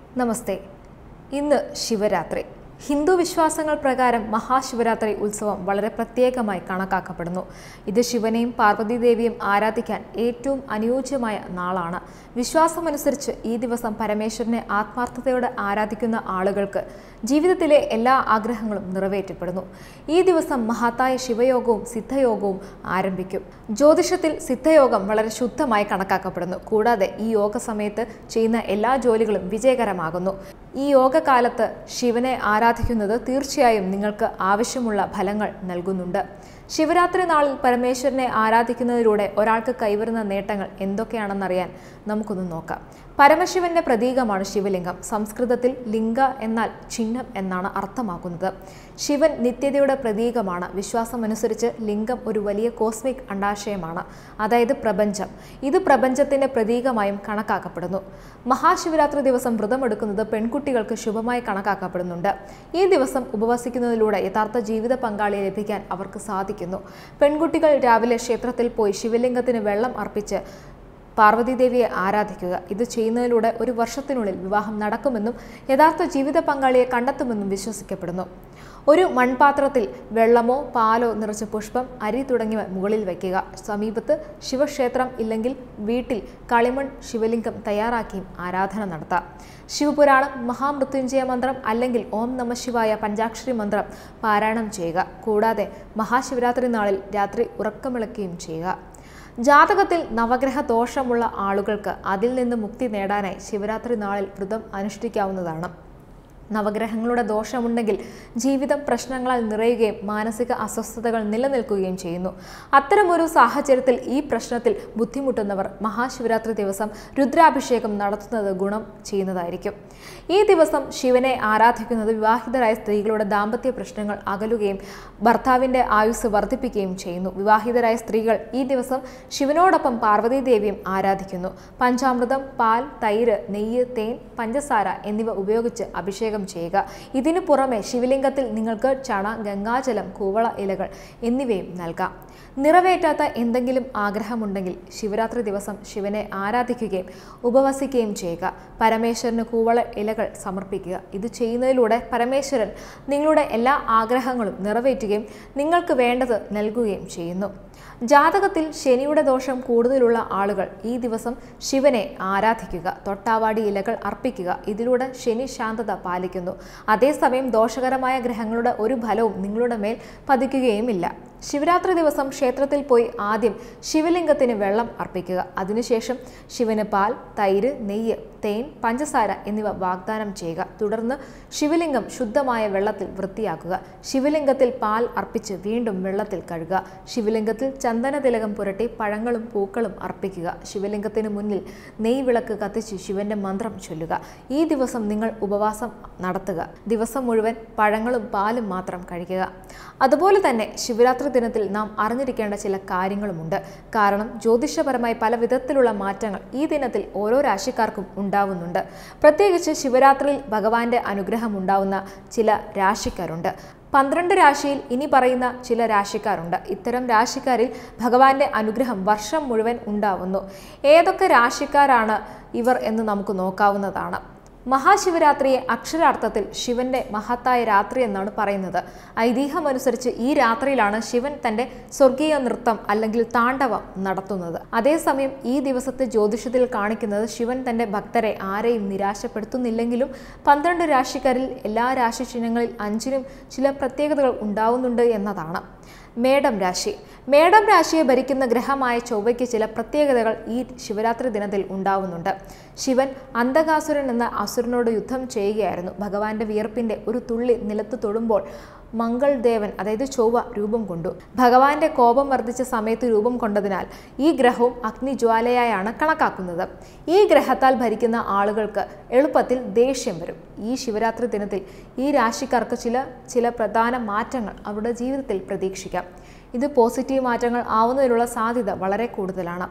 നമസ്തേ ഇന്ന് ശിവരാത്രി ഹിന്ദു വിശ്വാസങ്ങൾ പ്രകാരം മഹാശിവരാത്രി ഉത്സവം വളരെ പ്രത്യേകമായി കണക്കാക്കപ്പെടുന്നു ഇത് ശിവനെയും പാർവതീദേവിയും ആരാധിക്കാൻ ഏറ്റവും അനുയോജ്യമായ നാളാണ് വിശ്വാസമനുസരിച്ച് ഈ ദിവസം പരമേശ്വരനെ ആത്മാർത്ഥതയോടെ ആരാധിക്കുന്ന ആളുകൾക്ക് ജീവിതത്തിലെ എല്ലാ ആഗ്രഹങ്ങളും നിറവേറ്റപ്പെടുന്നു ഈ ദിവസം മഹത്തായ ശിവയോഗവും സിദ്ധയോഗവും ആരംഭിക്കും ജ്യോതിഷത്തിൽ സിദ്ധയോഗം വളരെ ശുദ്ധമായി കണക്കാക്കപ്പെടുന്നു കൂടാതെ ഈ യോഗ സമയത്ത് ചെയ്യുന്ന എല്ലാ ജോലികളും വിജയകരമാകുന്നു ഈ യോഗകാലത്ത് ശിവനെ ആരാധിക്കുന്നത് തീർച്ചയായും നിങ്ങൾക്ക് ആവശ്യമുള്ള ഫലങ്ങൾ നൽകുന്നുണ്ട് ശിവരാത്രി നാളിൽ പരമേശ്വരനെ ആരാധിക്കുന്നതിലൂടെ ഒരാൾക്ക് കൈവരുന്ന നേട്ടങ്ങൾ എന്തൊക്കെയാണെന്നറിയാൻ നമുക്കൊന്ന് നോക്കാം പരമശിവന്റെ പ്രതീകമാണ് ശിവലിംഗം സംസ്കൃതത്തിൽ ലിംഗ എന്നാൽ ചിഹ്നം എന്നാണ് അർത്ഥമാക്കുന്നത് ശിവൻ നിത്യതയുടെ പ്രതീകമാണ് വിശ്വാസമനുസരിച്ച് ലിംഗം ഒരു വലിയ കോസ്മിക് അണ്ടാശയമാണ് അതായത് പ്രപഞ്ചം ഇത് പ്രപഞ്ചത്തിന്റെ പ്രതീകമായും കണക്കാക്കപ്പെടുന്നു മഹാശിവരാത്രി ദിവസം വ്രതമെടുക്കുന്നത് പെൺകുട്ടികൾക്ക് ശുഭമായി കണക്കാക്കപ്പെടുന്നുണ്ട് ഈ ദിവസം ഉപവസിക്കുന്നതിലൂടെ യഥാർത്ഥ ജീവിത പങ്കാളിയെ ലഭിക്കാൻ അവർക്ക് സാധിക്കുന്നു പെൺകുട്ടികൾ രാവിലെ ക്ഷേത്രത്തിൽ പോയി ശിവലിംഗത്തിന് വെള്ളം അർപ്പിച്ച് പാർവതീദേവിയെ ആരാധിക്കുക ഇത് ചെയ്യുന്നതിലൂടെ ഒരു വർഷത്തിനുള്ളിൽ വിവാഹം നടക്കുമെന്നും യഥാർത്ഥ ജീവിത പങ്കാളിയെ കണ്ടെത്തുമെന്നും വിശ്വസിക്കപ്പെടുന്നു ഒരു മൺപാത്രത്തിൽ വെള്ളമോ പാലോ നിറച്ച പുഷ്പം അരി തുടങ്ങിയവ മുകളിൽ വയ്ക്കുക സമീപത്ത് ശിവക്ഷേത്രം ഇല്ലെങ്കിൽ വീട്ടിൽ കളിമൺ ശിവലിംഗം തയ്യാറാക്കിയും ആരാധന നടത്താം ശിവപുരാണം മഹാമൃത്യുഞ്ജയ മന്ത്രം അല്ലെങ്കിൽ ഓം നമ ശിവായ പഞ്ചാക്ഷരി മന്ത്രം പാരായണം ചെയ്യുക കൂടാതെ മഹാശിവരാത്രി നാളിൽ രാത്രി ഉറക്കമിളക്കുകയും ചെയ്യുക ജാതകത്തിൽ നവഗ്രഹ ദോഷമുള്ള ആളുകൾക്ക് അതിൽ നിന്ന് മുക്തി നേടാനായി ശിവരാത്രി നാളിൽ വ്രതം അനുഷ്ഠിക്കാവുന്നതാണ് നവഗ്രഹങ്ങളുടെ ദോഷമുണ്ടെങ്കിൽ ജീവിതം പ്രശ്നങ്ങളാൽ നിറയുകയും മാനസിക അസ്വസ്ഥതകൾ നിലനിൽക്കുകയും ചെയ്യുന്നു അത്തരമൊരു സാഹചര്യത്തിൽ ഈ പ്രശ്നത്തിൽ ബുദ്ധിമുട്ടുന്നവർ മഹാശിവരാത്രി ദിവസം രുദ്രാഭിഷേകം നടത്തുന്നത് ഗുണം ചെയ്യുന്നതായിരിക്കും ഈ ദിവസം ശിവനെ ആരാധിക്കുന്നത് വിവാഹിതരായ സ്ത്രീകളുടെ ദാമ്പത്യ പ്രശ്നങ്ങൾ അകലുകയും ഭർത്താവിൻ്റെ ആയുസ് വർദ്ധിപ്പിക്കുകയും ചെയ്യുന്നു വിവാഹിതരായ സ്ത്രീകൾ ഈ ദിവസം ശിവനോടൊപ്പം പാർവതീദേവിയും ആരാധിക്കുന്നു പഞ്ചാമൃതം പാൽ തൈര് നെയ്യ് തേൻ പഞ്ചസാര എന്നിവ ഉപയോഗിച്ച് അഭിഷേകം ചെയ്യുക ഇതിനു പുറമെ ശിവലിംഗത്തിൽ നിങ്ങൾക്ക് ചണ ഗംഗാജലം കൂവള ഇലകൾ എന്നിവയും നൽകാം നിറവേറ്റാത്ത എന്തെങ്കിലും ആഗ്രഹമുണ്ടെങ്കിൽ ശിവരാത്രി ദിവസം ശിവനെ ആരാധിക്കുകയും ഉപവസിക്കുകയും ചെയ്യുക പരമേശ്വരന് കൂവള ഇലകൾ സമർപ്പിക്കുക ഇത് ചെയ്യുന്നതിലൂടെ പരമേശ്വരൻ നിങ്ങളുടെ എല്ലാ ആഗ്രഹങ്ങളും നിറവേറ്റുകയും നിങ്ങൾക്ക് വേണ്ടത് നൽകുകയും ചെയ്യുന്നു ജാതകത്തിൽ ശനിയുടെ ദോഷം കൂടുതലുള്ള ആളുകൾ ഈ ദിവസം ശിവനെ ആരാധിക്കുക തൊട്ടാവാടി ഇലകൾ അർപ്പിക്കുക ഇതിലൂടെ ശനി ശാന്തത പാലിക്കുന്നു അതേസമയം ദോഷകരമായ ഗ്രഹങ്ങളുടെ ഒരു ഫലവും നിങ്ങളുടെ മേൽ പതിക്കുകയുമില്ല ശിവരാത്രി ദിവസം ക്ഷേത്രത്തിൽ പോയി ആദ്യം ശിവലിംഗത്തിന് വെള്ളം അർപ്പിക്കുക അതിനുശേഷം ശിവന് പാൽ തൈര് നെയ്യ് തേൻ പഞ്ചസാര എന്നിവ വാഗ്ദാനം ചെയ്യുക തുടർന്ന് ശിവലിംഗം ശുദ്ധമായ വെള്ളത്തിൽ വൃത്തിയാക്കുക ശിവലിംഗത്തിൽ പാൽ അർപ്പിച്ച് വീണ്ടും വെള്ളത്തിൽ കഴുകുക ശിവലിംഗത്തിൽ ചന്ദന തിലകം പുരട്ടി പഴങ്ങളും പൂക്കളും അർപ്പിക്കുക ശിവലിംഗത്തിന് മുന്നിൽ നെയ് വിളക്ക് കത്തിച്ച് ശിവന്റെ മന്ത്രം ചൊല്ലുക ഈ ദിവസം നിങ്ങൾ ഉപവാസം നടത്തുക ദിവസം മുഴുവൻ പഴങ്ങളും പാലും മാത്രം കഴിക്കുക അതുപോലെ തന്നെ ശിവരാത്രി ദിനത്തിൽ നാം അറിഞ്ഞിരിക്കേണ്ട ചില കാര്യങ്ങളുമുണ്ട് കാരണം ജ്യോതിഷപരമായി പല വിധത്തിലുള്ള മാറ്റങ്ങൾ ഈ ദിനത്തിൽ ഓരോ രാശിക്കാർക്കും ഉണ്ടാവുന്നുണ്ട് പ്രത്യേകിച്ച് ശിവരാത്രിയിൽ ഭഗവാന്റെ അനുഗ്രഹം ഉണ്ടാവുന്ന ചില രാശിക്കാരുണ്ട് പന്ത്രണ്ട് രാശിയിൽ ഇനി പറയുന്ന ചില രാശിക്കാരുണ്ട് ഇത്തരം രാശിക്കാരിൽ ഭഗവാന്റെ അനുഗ്രഹം വർഷം മുഴുവൻ ഉണ്ടാവുന്നു ഏതൊക്കെ രാശിക്കാരാണ് ഇവർ എന്ന് നമുക്ക് നോക്കാവുന്നതാണ് മഹാശിവരാത്രിയെ അക്ഷരാർത്ഥത്തിൽ ശിവന്റെ മഹത്തായ രാത്രി എന്നാണ് പറയുന്നത് ഐതിഹ്യമനുസരിച്ച് ഈ രാത്രിയിലാണ് ശിവൻ തന്റെ സ്വർഗീയ നൃത്തം അല്ലെങ്കിൽ താണ്ഡവം നടത്തുന്നത് അതേസമയം ഈ ദിവസത്തെ ജ്യോതിഷത്തിൽ കാണിക്കുന്നത് ശിവൻ തന്റെ ഭക്തരെ ആരെയും നിരാശപ്പെടുത്തുന്നില്ലെങ്കിലും പന്ത്രണ്ട് രാശിക്കാരിൽ എല്ലാ രാശി ചിഹ്നങ്ങളിൽ അഞ്ചിനും ചില പ്രത്യേകതകൾ ഉണ്ടാവുന്നുണ്ട് എന്നതാണ് മേടം രാശി മേടം രാശിയെ ഭരിക്കുന്ന ഗ്രഹമായ ചൊവ്വയ്ക്ക് ചില പ്രത്യേകതകൾ ഈ ശിവരാത്രി ദിനത്തിൽ ഉണ്ടാവുന്നുണ്ട് ശിവൻ അന്ധകാസുരൻ എന്ന അസുരനോട് യുദ്ധം ചെയ്യുകയായിരുന്നു ഭഗവാന്റെ വിയർപ്പിന്റെ ഒരു തുള്ളി നിലത്ത് തൊടുമ്പോൾ മംഗൾ ദേവൻ അതായത് ചൊവ്വ രൂപം കൊണ്ടു ഭഗവാന്റെ കോപം വർദ്ധിച്ച സമയത്ത് രൂപം കൊണ്ടതിനാൽ ഈ ഗ്രഹവും അഗ്നിജ്വാലയായാണ് കണക്കാക്കുന്നത് ഈ ഗ്രഹത്താൽ ഭരിക്കുന്ന ആളുകൾക്ക് എളുപ്പത്തിൽ ദേഷ്യം വരും ഈ ശിവരാത്രി ദിനത്തിൽ ഈ രാശിക്കാർക്ക് ചില ചില പ്രധാന മാറ്റങ്ങൾ അവരുടെ ജീവിതത്തിൽ പ്രതീക്ഷിക്കാം ഇത് പോസിറ്റീവ് മാറ്റങ്ങൾ ആവുന്നതിനുള്ള സാധ്യത വളരെ കൂടുതലാണ്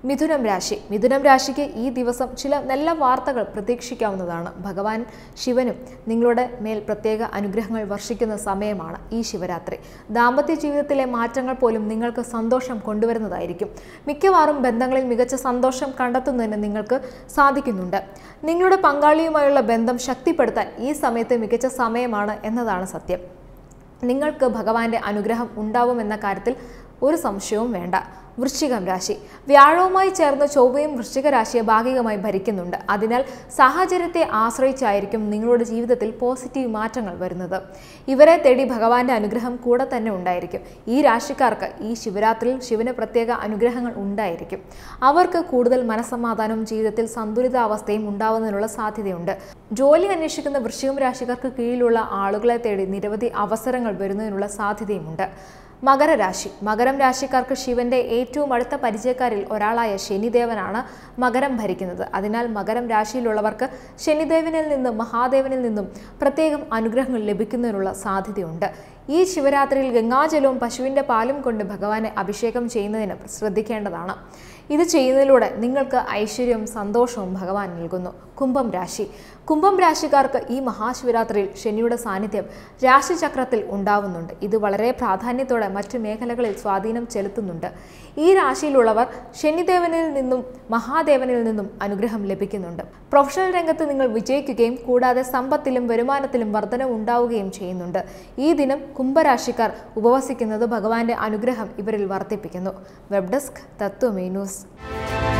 മിഥുനം രാശി മിഥുനം രാശിക്ക് ഈ ദിവസം ചില നല്ല വാർത്തകൾ പ്രതീക്ഷിക്കാവുന്നതാണ് ഭഗവാൻ ശിവനും നിങ്ങളുടെ മേൽ പ്രത്യേക അനുഗ്രഹങ്ങൾ വർഷിക്കുന്ന സമയമാണ് ഈ ശിവരാത്രി ദാമ്പത്യ ജീവിതത്തിലെ മാറ്റങ്ങൾ പോലും നിങ്ങൾക്ക് സന്തോഷം കൊണ്ടുവരുന്നതായിരിക്കും മിക്കവാറും ബന്ധങ്ങളിൽ മികച്ച സന്തോഷം കണ്ടെത്തുന്നതിന് നിങ്ങൾക്ക് സാധിക്കുന്നുണ്ട് നിങ്ങളുടെ പങ്കാളിയുമായുള്ള ബന്ധം ശക്തിപ്പെടുത്താൻ ഈ സമയത്ത് മികച്ച സമയമാണ് എന്നതാണ് സത്യം നിങ്ങൾക്ക് ഭഗവാന്റെ അനുഗ്രഹം ഉണ്ടാവുമെന്ന കാര്യത്തിൽ ഒരു സംശയവും വേണ്ട വൃശ്ചികം രാശി വ്യാഴവുമായി ചേർന്ന് ചൊവ്വയും വൃശ്ചിക രാശിയെ ഭാഗികമായി ഭരിക്കുന്നുണ്ട് അതിനാൽ സാഹചര്യത്തെ ആശ്രയിച്ചായിരിക്കും നിങ്ങളുടെ ജീവിതത്തിൽ പോസിറ്റീവ് മാറ്റങ്ങൾ വരുന്നത് ഇവരെ തേടി ഭഗവാന്റെ അനുഗ്രഹം കൂടെ തന്നെ ഉണ്ടായിരിക്കും ഈ രാശിക്കാർക്ക് ഈ ശിവരാത്രിയിൽ ശിവന് പ്രത്യേക അനുഗ്രഹങ്ങൾ ഉണ്ടായിരിക്കും അവർക്ക് കൂടുതൽ മനസ്സമാധാനവും ജീവിതത്തിൽ സന്തുലിതാവസ്ഥയും ഉണ്ടാവുന്നതിനുള്ള സാധ്യതയുണ്ട് ജോലി അന്വേഷിക്കുന്ന വൃശ്ചികം രാശിക്കാർക്ക് കീഴിലുള്ള ആളുകളെ തേടി നിരവധി അവസരങ്ങൾ വരുന്നതിനുള്ള സാധ്യതയുമുണ്ട് മകരരാശി മകരം രാശിക്കാർക്ക് ശിവന്റെ ഏറ്റവും അടുത്ത പരിചയക്കാരിൽ ഒരാളായ ശനിദേവനാണ് മകരം ഭരിക്കുന്നത് അതിനാൽ മകരം രാശിയിലുള്ളവർക്ക് ശനിദേവനിൽ നിന്നും മഹാദേവനിൽ നിന്നും പ്രത്യേകം അനുഗ്രഹങ്ങൾ ലഭിക്കുന്നതിനുള്ള സാധ്യതയുണ്ട് ഈ ശിവരാത്രിയിൽ ഗംഗാജലവും പശുവിൻ്റെ പാലും കൊണ്ട് ഭഗവാനെ അഭിഷേകം ചെയ്യുന്നതിന് ശ്രദ്ധിക്കേണ്ടതാണ് ഇത് ചെയ്യുന്നതിലൂടെ നിങ്ങൾക്ക് ഐശ്വര്യവും സന്തോഷവും ഭഗവാൻ നൽകുന്നു കുംഭം രാശി കുംഭം രാശിക്കാർക്ക് ഈ മഹാശിവരാത്രിയിൽ ശനിയുടെ സാന്നിധ്യം രാശിചക്രത്തിൽ ഉണ്ടാവുന്നുണ്ട് ഇത് വളരെ പ്രാധാന്യത്തോടെ മറ്റു മേഖലകളിൽ സ്വാധീനം ചെലുത്തുന്നുണ്ട് ഈ രാശിയിലുള്ളവർ ശനിദേവനിൽ നിന്നും മഹാദേവനിൽ നിന്നും അനുഗ്രഹം ലഭിക്കുന്നുണ്ട് പ്രൊഫഷണൽ രംഗത്ത് നിങ്ങൾ വിജയിക്കുകയും കൂടാതെ സമ്പത്തിലും വരുമാനത്തിലും വർധനവ് ഉണ്ടാവുകയും ചെയ്യുന്നുണ്ട് ഈ ദിനം കുംഭരാശിക്കാർ ഉപവസിക്കുന്നത് ഭഗവാന്റെ അനുഗ്രഹം ഇവരിൽ വർദ്ധിപ്പിക്കുന്നു വെബ് ഡെസ്ക് തത്വമേ ന്യൂസ്